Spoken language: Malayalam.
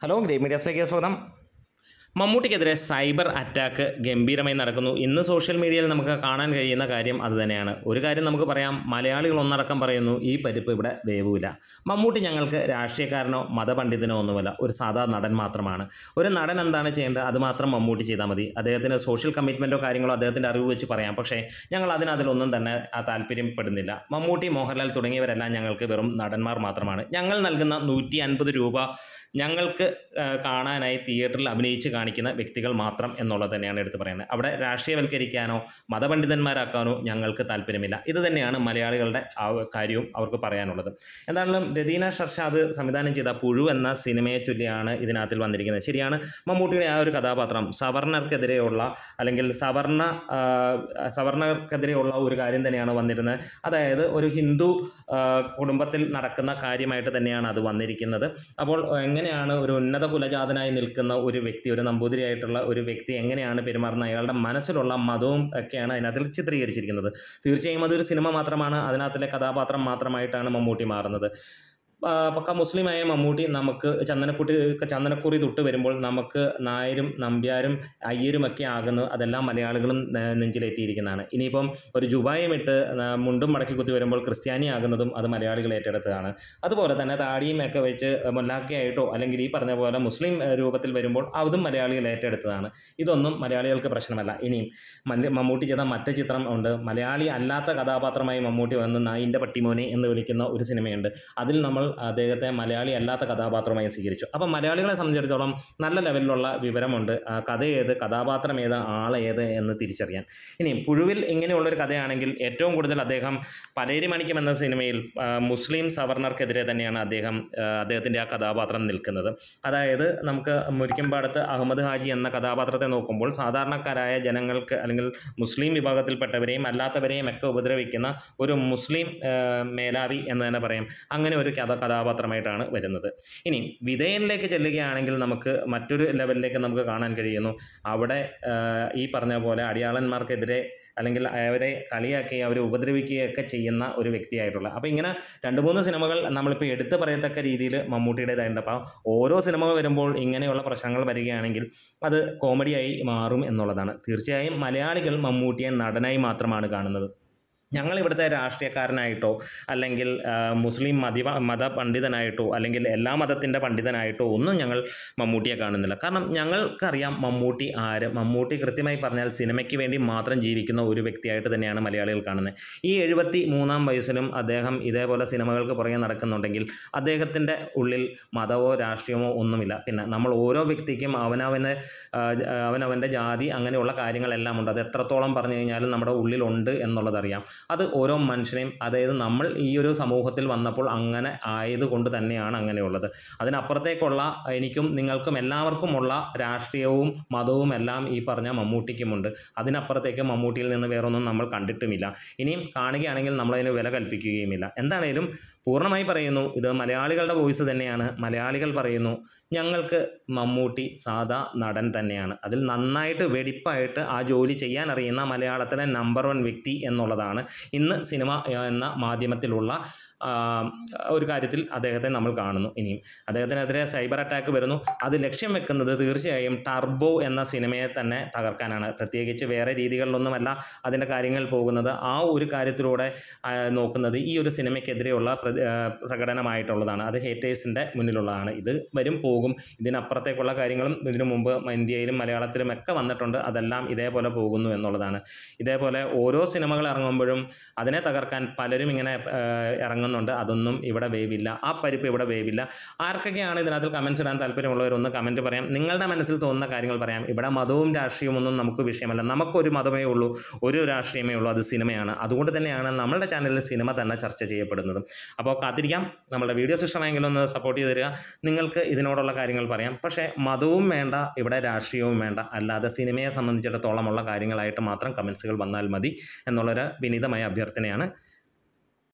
ഹലോ ഗ്രേ മീഡിയാസിലേക്ക് സ്വാഗതം മമ്മൂട്ടിക്കെതിരെ സൈബർ അറ്റാക്ക് ഗംഭീരമായി നടക്കുന്നു ഇന്ന് സോഷ്യൽ മീഡിയയിൽ നമുക്ക് കാണാൻ കഴിയുന്ന കാര്യം അതുതന്നെയാണ് ഒരു കാര്യം നമുക്ക് പറയാം മലയാളികൾ ഒന്നടക്കം പറയുന്നു ഈ പരിപ്പ് ഇവിടെ വേവൂല മമ്മൂട്ടി ഞങ്ങൾക്ക് രാഷ്ട്രീയക്കാരനോ മതപണ്ഡിതനോ ഒന്നുമല്ല ഒരു സാധാ നടൻ മാത്രമാണ് ഒരു നടൻ എന്താണ് ചെയ്യേണ്ടത് അത് മാത്രം മമ്മൂട്ടി ചെയ്താൽ മതി അദ്ദേഹത്തിന് സോഷ്യൽ കമ്മിറ്റ്മെൻറ്റോ കാര്യങ്ങളോ അദ്ദേഹത്തിൻ്റെ അറിവ് വെച്ച് പറയാം പക്ഷേ ഞങ്ങൾ അതിന് അതിലൊന്നും തന്നെ ആ താല്പര്യപ്പെടുന്നില്ല മമ്മൂട്ടി മോഹൻലാൽ തുടങ്ങിയവരെല്ലാം ഞങ്ങൾക്ക് വെറും നടന്മാർ മാത്രമാണ് ഞങ്ങൾ നൽകുന്ന നൂറ്റി അൻപത് രൂപ ഞങ്ങൾക്ക് ആ, കാണാനായി തിയേറ്ററിൽ അഭിനയിച്ച് കാണിക്കുന്ന വ്യക്തികൾ മാത്രം എന്നുള്ളത് തന്നെയാണ് എടുത്തു പറയുന്നത് അവിടെ രാഷ്ട്രീയവൽക്കരിക്കാനോ മതപണ്ഡിതന്മാരാക്കാനോ ഞങ്ങൾക്ക് താല്പര്യമില്ല ഇത് തന്നെയാണ് മലയാളികളുടെ ആ കാര്യവും അവർക്ക് പറയാനുള്ളത് എന്താണെങ്കിലും രതീന ഷർഷാദ് സംവിധാനം ചെയ്ത പുഴു എന്ന സിനിമയെ ചൊല്ലിയാണ് ഇതിനകത്തിൽ വന്നിരിക്കുന്നത് ശരിയാണ് മമ്മൂട്ടിയുടെ ആ ഒരു കഥാപാത്രം സവർണർക്കെതിരെയുള്ള അല്ലെങ്കിൽ സവർണ ആ, സവർണർക്കെതിരെയുള്ള ഒരു കാര്യം തന്നെയാണ് വന്നിരുന്നത് അതായത് ഒരു ഹിന്ദു ആ, കുടുംബത്തിൽ നടക്കുന്ന കാര്യമായിട്ട് തന്നെയാണ് അത് വന്നിരിക്കുന്നത് അപ്പോൾ എങ്ങനെയാണ് ഒരു ഉന്നത കുലജാതനായി നിൽക്കുന്ന ഒരു വ്യക്തി ഒരു നമ്പൂതിരിയായിട്ടുള്ള ഒരു വ്യക്തി എങ്ങനെയാണ് പെരുമാറുന്നത് അയാളുടെ മനസ്സിലുള്ള മതവും ഒക്കെയാണ് അതിനകത്തിൽ ചിത്രീകരിച്ചിരിക്കുന്നത് തീർച്ചയായും അതൊരു സിനിമ മാത്രമാണ് അതിനകത്തിലെ കഥാപാത്രം മാത്രമായിട്ടാണ് മമ്മൂട്ടി മാറുന്നത് ആ, പക്ക മുസ്ലിമായ മമ്മൂട്ടി നമുക്ക് ചന്ദനക്കുട്ടി ചന്ദനക്കുറി തൊട്ട് വരുമ്പോൾ നമുക്ക് നായരും നമ്പ്യാരും അയ്യരുമൊക്കെ ആകുന്നത് അതെല്ലാം മലയാളികളും നെ- നെഞ്ചിലെത്തിയിരിക്കുന്നതാണ് ഇനിയിപ്പം ഒരു ജുബായും ഇട്ട് ആ, മുണ്ടും മടക്കി കുത്തി വരുമ്പോൾ ക്രിസ്ത്യാനി ആകുന്നതും അത് മലയാളികൾ ഏറ്റെടുത്തതാണ് അതുപോലെ തന്നെ താടിയും ഒക്കെ വെച്ച് മുല്ലാക്കയായിട്ടോ അല്ലെങ്കിൽ ഈ പറഞ്ഞ പോലെ മുസ്ലിം ഏഹ്, രൂപത്തിൽ വരുമ്പോൾ അതും മലയാളികൾ ഏറ്റെടുത്തതാണ് ഇതൊന്നും മലയാളികൾക്ക് പ്രശ്നമല്ല ഇനിയും മല്ല- മമ്മൂട്ടി ചെയ്ത മറ്റ് ചിത്രം ഉണ്ട് മലയാളി അല്ലാത്ത കഥാപാത്രമായി മമ്മൂട്ടി വന്ന് നായിൻ്റെ പട്ടിമോനെ എന്ന് വിളിക്കുന്ന ഒരു സിനിമയുണ്ട് അതിൽ നമ്മൾ അദ്ദേഹത്തെ മലയാളി അല്ലാത്ത കഥാപാത്രമായി സ്വീകരിച്ചു അപ്പോൾ മലയാളികളെ സംബന്ധിച്ചിടത്തോളം നല്ല ലെവലിലുള്ള വിവരമുണ്ട് ആ കഥ ഏത് കഥാപാത്രം ഏത് ആൾ ഏത് എന്ന് തിരിച്ചറിയാൻ ഇനി പുഴുവിൽ ഇങ്ങനെയുള്ളൊരു കഥയാണെങ്കിൽ ഏറ്റവും കൂടുതൽ അദ്ദേഹം പലേരി മണിക്കം എന്ന സിനിമയിൽ ആ, മുസ്ലിം സവർണർക്കെതിരെ തന്നെയാണ് അദ്ദേഹം ആ, അദ്ദേഹത്തിൻ്റെ ആ കഥാപാത്രം നിൽക്കുന്നത് അതായത് നമുക്ക് മുരിക്കുംപാടത്ത് അഹമ്മദ് ഹാജി എന്ന കഥാപാത്രത്തെ നോക്കുമ്പോൾ സാധാരണക്കാരായ ജനങ്ങൾക്ക് അല്ലെങ്കിൽ മുസ്ലിം വിഭാഗത്തിൽപ്പെട്ടവരെയും അല്ലാത്തവരെയും ഒക്കെ ഉപദ്രവിക്കുന്ന ഒരു മുസ്ലിം ആ, മേലാവി എന്ന് തന്നെ പറയാം അങ്ങനെ ഒരു കഥ കഥാപാത്രമായിട്ടാണ് വരുന്നത് ഇനി വിധേയനിലേക്ക് ചെല്ലുകയാണെങ്കിൽ നമുക്ക് മറ്റൊരു ലെവലിലേക്ക് നമുക്ക് കാണാൻ കഴിയുന്നു അവിടെ ആ, ഈ പറഞ്ഞ പോലെ അടിയാളന്മാർക്കെതിരെ അല്ലെങ്കിൽ അവരെ കളിയാക്കി അവരെ ഉപദ്രവിക്കുകയൊക്കെ ചെയ്യുന്ന ഒരു വ്യക്തിയായിട്ടുള്ള അപ്പോൾ ഇങ്ങനെ രണ്ട് മൂന്ന് സിനിമകൾ നമ്മളിപ്പോൾ എടുത്തു പറയത്തക്ക രീതിയിൽ മമ്മൂട്ടിയുടേതായിട്ടുണ്ട് അപ്പോൾ ഓരോ സിനിമ വരുമ്പോൾ ഇങ്ങനെയുള്ള പ്രശ്നങ്ങൾ വരികയാണെങ്കിൽ അത് കോമഡിയായി മാറും എന്നുള്ളതാണ് തീർച്ചയായും മലയാളികൾ മമ്മൂട്ടിയെ നടനായി മാത്രമാണ് കാണുന്നത് ഞങ്ങൾ ഇവിടുത്തെ രാഷ്ട്രീയക്കാരനായിട്ടോ അല്ലെങ്കിൽ ആ, മുസ്ലിം മതി മത പണ്ഡിതനായിട്ടോ അല്ലെങ്കിൽ എല്ലാ മതത്തിൻ്റെ പണ്ഡിതനായിട്ടോ ഒന്നും ഞങ്ങൾ മമ്മൂട്ടിയെ കാണുന്നില്ല കാരണം ഞങ്ങൾക്കറിയാം മമ്മൂട്ടി ആര് മമ്മൂട്ടി കൃത്യമായി പറഞ്ഞാൽ സിനിമയ്ക്ക് വേണ്ടി മാത്രം ജീവിക്കുന്ന ഒരു വ്യക്തിയായിട്ട് തന്നെയാണ് മലയാളികൾ കാണുന്നത് ഈ എഴുപത്തി മൂന്നാം വയസ്സിലും അദ്ദേഹം ഇതേപോലെ സിനിമകൾക്ക് പുറകെ നടക്കുന്നുണ്ടെങ്കിൽ അദ്ദേഹത്തിൻ്റെ ഉള്ളിൽ മതമോ രാഷ്ട്രീയമോ ഒന്നുമില്ല പിന്നെ നമ്മൾ ഓരോ വ്യക്തിക്കും അവനവന് ആ, അവനവൻ്റെ ജാതി അങ്ങനെയുള്ള കാര്യങ്ങളെല്ലാം ഉണ്ട് അത് എത്രത്തോളം പറഞ്ഞു കഴിഞ്ഞാലും നമ്മുടെ ഉള്ളിലുണ്ട് എന്നുള്ളതറിയാം അത് ഓരോ മനുഷ്യനെയും അതായത് നമ്മൾ ഈ ഒരു സമൂഹത്തിൽ വന്നപ്പോൾ അങ്ങനെ ആയതുകൊണ്ട് തന്നെയാണ് അങ്ങനെയുള്ളത് അതിനപ്പുറത്തേക്കുള്ള എനിക്കും നിങ്ങൾക്കും എല്ലാവർക്കുമുള്ള രാഷ്ട്രീയവും മതവും എല്ലാം ഈ പറഞ്ഞ മമ്മൂട്ടിക്കുമുണ്ട് അതിനപ്പുറത്തേക്ക് മമ്മൂട്ടിയിൽ നിന്ന് വേറൊന്നും നമ്മൾ കണ്ടിട്ടുമില്ല ഇനിയും കാണുകയാണെങ്കിൽ നമ്മളതിന് വില കൽപ്പിക്കുകയുമില്ല എന്താണേലും പൂർണ്ണമായി പറയുന്നു ഇത് മലയാളികളുടെ വോയിസ് തന്നെയാണ് മലയാളികൾ പറയുന്നു ഞങ്ങൾക്ക് മമ്മൂട്ടി സാധാ നടൻ തന്നെയാണ് അതിൽ നന്നായിട്ട് വെടിപ്പായിട്ട് ആ ജോലി ചെയ്യാൻ അറിയുന്ന മലയാളത്തിലെ നമ്പർ വൺ വ്യക്തി എന്നുള്ളതാണ് ഇന്ന് സിനിമ എന്ന മാധ്യമത്തിലുള്ള ആ, ഒരു കാര്യത്തിൽ അദ്ദേഹത്തെ നമ്മൾ കാണുന്നു ഇനിയും അദ്ദേഹത്തിനെതിരെ സൈബർ അറ്റാക്ക് വരുന്നു അത് ലക്ഷ്യം വെക്കുന്നത് തീർച്ചയായും ടർബോ എന്ന സിനിമയെ തന്നെ തകർക്കാനാണ് പ്രത്യേകിച്ച് വേറെ രീതികളിലൊന്നുമല്ല അതിൻ്റെ കാര്യങ്ങൾ പോകുന്നത് ആ ഒരു കാര്യത്തിലൂടെ ആ, നോക്കുന്നത് ഈ ഒരു സിനിമയ്ക്കെതിരെയുള്ള പ്ര- ആ, പ്രകടനമായിട്ടുള്ളതാണ് അത് ഹേറ്റേഴ്സിൻ്റെ മുന്നിലുള്ളതാണ് ഇത് വരും പോകും ഇതിനപ്പുറത്തേക്കുള്ള കാര്യങ്ങളും ഇതിനു മുമ്പ് ഇന്ത്യയിലും മലയാളത്തിലും ഒക്കെ വന്നിട്ടുണ്ട് അതെല്ലാം ഇതേപോലെ പോകുന്നു എന്നുള്ളതാണ് ഇതേപോലെ ഓരോ സിനിമകൾ ഇറങ്ങുമ്പോഴും അതിനെ തകർക്കാൻ പലരും ഇങ്ങനെ ആ, ഇറങ്ങുന്നുണ്ട് അതൊന്നും ഇവിടെ വേവില്ല ആ പരിപ്പ് ഇവിടെ വേവില്ല ആർക്കൊക്കെയാണ് ഇതിനകത്ത് കമൻസ് ഇടാൻ താല്പര്യമുള്ളവരൊന്ന് കമൻറ്റ് പറയാം നിങ്ങളുടെ മനസ്സിൽ തോന്നുന്ന കാര്യങ്ങൾ പറയാം ഇവിടെ മതവും രാഷ്ട്രീയവും ഒന്നും നമുക്ക് വിഷയമല്ല നമുക്കൊരു മതമേ ഉള്ളൂ ഒരു രാഷ്ട്രീയമേ ഉള്ളൂ അത് സിനിമയാണ് അതുകൊണ്ട് തന്നെയാണ് നമ്മളുടെ ചാനലിൽ സിനിമ തന്നെ ചർച്ച ചെയ്യപ്പെടുന്നത് അപ്പോൾ കാത്തിരിക്കാം നമ്മുടെ വീഡിയോസ് ഇഷ്ടമായെങ്കിൽ ഒന്ന് സപ്പോർട്ട് ചെയ്ത് തരിക നിങ്ങൾക്ക് ഇതിനോടുള്ള കാര്യങ്ങൾ പറയാം പക്ഷേ മതവും വേണ്ട ഇവിടെ രാഷ്ട്രീയവും വേണ്ട അല്ലാതെ സിനിമയെ സംബന്ധിച്ചിടത്തോളമുള്ള കാര്യങ്ങളായിട്ട് മാത്രം കമൻസുകൾ വന്നാൽ മതി എന്നുള്ളൊരു വിനീതമായ അഭ്യർത്ഥനയാണ്